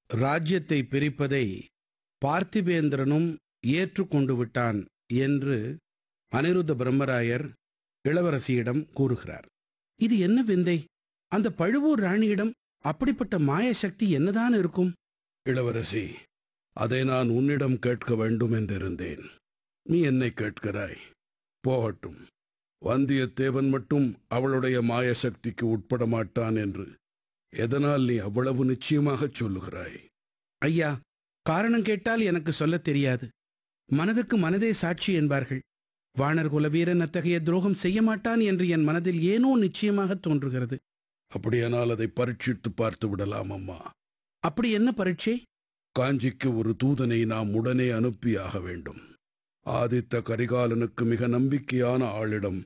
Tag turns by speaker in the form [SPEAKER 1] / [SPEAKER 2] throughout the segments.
[SPEAKER 1] ராஜ்யத்தை பிரிப்பதை பார்த்திபேந்திரனும் ஏற்றுக்கொண்டு விட்டான் என்று அனிருத்த பிரம்மராயர் இளவரசியிடம் கூறுகிறார் இது என்ன விந்தை அந்த பழுவூர் ராணியிடம் அப்படிப்பட்ட மாய சக்தி என்னதான் இருக்கும்
[SPEAKER 2] இளவரசி அதை நான் உன்னிடம் கேட்க வேண்டும் என்றிருந்தேன் நீ என்னை கேட்கிறாய் போகட்டும் வந்தியத்தேவன் மட்டும் அவளுடைய மாய சக்திக்கு உட்பட மாட்டான் என்று எதனால் நீ அவ்வளவு நிச்சயமாகச் சொல்லுகிறாய்
[SPEAKER 1] ஐயா காரணம் கேட்டால் எனக்கு சொல்லத் தெரியாது மனதுக்கு மனதே சாட்சி என்பார்கள் வாணர் குல வீரன் அத்தகைய துரோகம் செய்ய மாட்டான் என்று என் மனதில் ஏனோ நிச்சயமாக தோன்றுகிறது
[SPEAKER 2] அப்படியானால் அதை பரீட்சித்து பார்த்து விடலாம் அம்மா
[SPEAKER 1] அப்படி என்ன பரீட்சை
[SPEAKER 2] காஞ்சிக்கு ஒரு தூதனை நாம் உடனே அனுப்பியாக வேண்டும் ஆதித்த கரிகாலனுக்கு மிக நம்பிக்கையான ஆளிடம்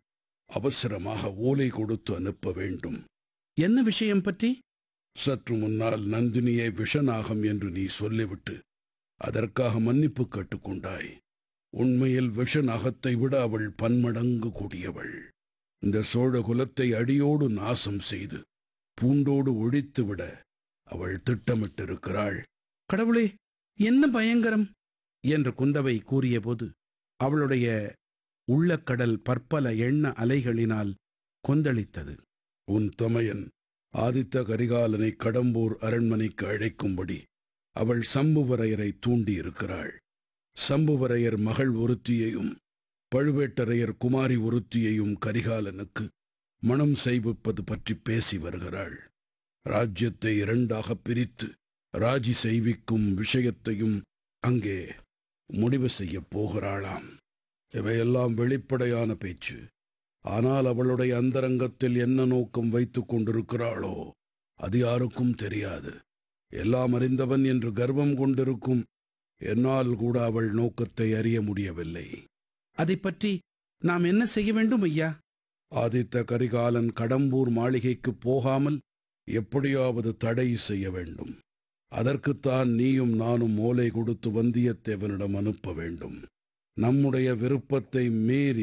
[SPEAKER 2] அவசரமாக ஓலை கொடுத்து அனுப்ப வேண்டும்
[SPEAKER 1] என்ன விஷயம் பற்றி
[SPEAKER 2] சற்று முன்னால் நந்தினியை விஷநாகம் என்று நீ சொல்லிவிட்டு அதற்காக மன்னிப்பு கேட்டுக்கொண்டாய் உண்மையில் விஷநாகத்தை விட அவள் பன்மடங்கு கூடியவள் இந்த சோழ குலத்தை அடியோடு நாசம் செய்து பூண்டோடு ஒழித்துவிட அவள் திட்டமிட்டிருக்கிறாள்
[SPEAKER 1] கடவுளே என்ன பயங்கரம் என்று குந்தவை கூறியபோது அவளுடைய உள்ளக்கடல் பற்பல எண்ண அலைகளினால் கொந்தளித்தது
[SPEAKER 2] உன் தமையன் ஆதித்த கரிகாலனை கடம்பூர் அரண்மனைக்கு அழைக்கும்படி அவள் சம்புவரையரை தூண்டியிருக்கிறாள் சம்புவரையர் மகள் ஒருத்தியையும் பழுவேட்டரையர் குமாரி ஒருத்தியையும் கரிகாலனுக்கு மணம் செய்விப்பது பற்றி பேசி வருகிறாள் ராஜ்யத்தை இரண்டாக பிரித்து ராஜி செய்விக்கும் விஷயத்தையும் அங்கே முடிவு செய்யப் போகிறாளாம் இவையெல்லாம் வெளிப்படையான பேச்சு ஆனால் அவளுடைய அந்தரங்கத்தில் என்ன நோக்கம் வைத்துக் கொண்டிருக்கிறாளோ அது யாருக்கும் தெரியாது எல்லாம் அறிந்தவன் என்று கர்வம் கொண்டிருக்கும் என்னால் கூட அவள் நோக்கத்தை அறிய முடியவில்லை
[SPEAKER 1] அதைப் பற்றி நாம் என்ன செய்ய வேண்டும் ஐயா
[SPEAKER 2] ஆதித்த கரிகாலன் கடம்பூர் மாளிகைக்கு போகாமல் எப்படியாவது தடை செய்ய வேண்டும் அதற்குத்தான் நீயும் நானும் ஓலை கொடுத்து வந்தியத்தேவனிடம் அனுப்ப வேண்டும் நம்முடைய விருப்பத்தை மீறி